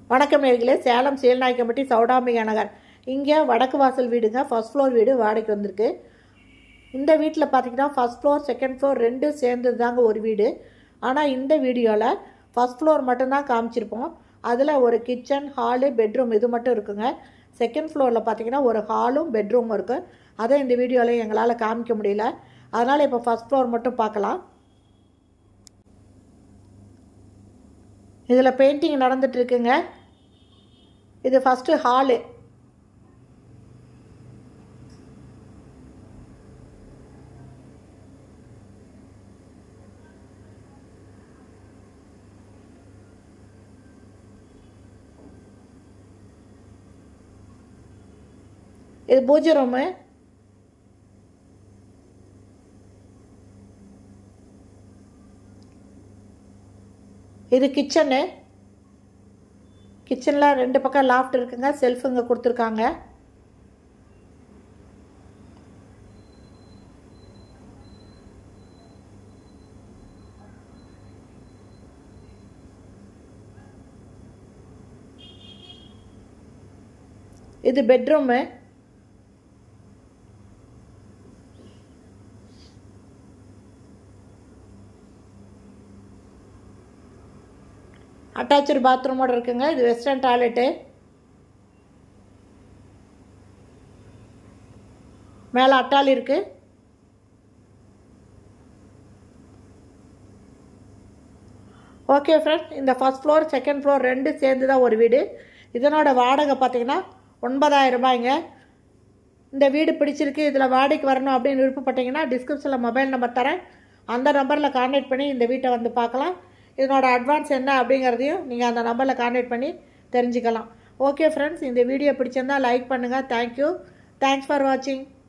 வணக்கம் நேர்களே சேலம் சீல்நாயக்கம்பட்டி சௌடாம்பிகா நகர் இங்கே வடக்கு வாசல் வீடுங்க ஃபர்ஸ்ட் ஃப்ளோர் வீடு வாடகைக்கு வந்திருக்கு இந்த வீட்டில் பார்த்தீங்கன்னா ஃபர்ஸ்ட் ஃப்ளோர் செகண்ட் ஃப்ளோர் ரெண்டும் சேர்ந்தது தாங்க ஒரு வீடு ஆனால் இந்த வீடியோவில் ஃபர்ஸ்ட் ஃப்ளோர் மட்டும்தான் காமிச்சிருப்போம் அதில் ஒரு கிச்சன் ஹாலு பெட்ரூம் இது மட்டும் இருக்குங்க செகண்ட் ஃப்ளோரில் பார்த்தீங்கன்னா ஒரு ஹாலும் பெட்ரூமும் இருக்குது அதை இந்த வீடியோவில் எங்களால் காமிக்க முடியல அதனால் இப்போ ஃபர்ஸ்ட் ஃப்ளோர் மட்டும் பார்க்கலாம் இதில் பெயிண்டிங் நடந்துட்டு இருக்குங்க இது ஃபஸ்ட்டு ஹாலு இது பூஜை ரூமு இது கிச்சனு கிச்சனில் ரெண்டு பக்கம் லாஃப்ட் இருக்குங்க செல்ஃபுங்க கொடுத்துருக்காங்க இது பெட்ரூமு அட்டாச்சு பாத்ரூமோட இருக்குங்க இது வெஸ்டர்ன் டாய்லெட்டு மேலே அட்டாலி இருக்கு ஓகே ஃப்ரெண்ட் இந்த ஃபஸ்ட் ஃப்ளோர் செகண்ட் ஃப்ளோர் ரெண்டு சேர்ந்து தான் ஒரு வீடு இதனோட வாடகை பார்த்தீங்கன்னா ஒன்பதாயிரம் ரூபாய்ங்க இந்த வீடு பிடிச்சிருக்கு இதில் வாடகைக்கு வரணும் அப்படின்னு விருப்பப்பட்டீங்கன்னா டிஸ்கிரிப்ஷனில் மொபைல் நம்பர் தரேன் அந்த நம்பரில் கான்டாக்ட் பண்ணி இந்த வீட்டை வந்து பார்க்கலாம் இதனோட அட்வான்ஸ் என்ன அப்படிங்கிறதையும் நீங்கள் அந்த நம்பரில் கான்டாக்ட் பண்ணி தெரிஞ்சுக்கலாம் ஓகே ஃப்ரெண்ட்ஸ் இந்த வீடியோ பிடிச்சிருந்தா லைக் பண்ணுங்கள் தேங்க்யூ தேங்க்ஸ் ஃபார் வாட்சிங்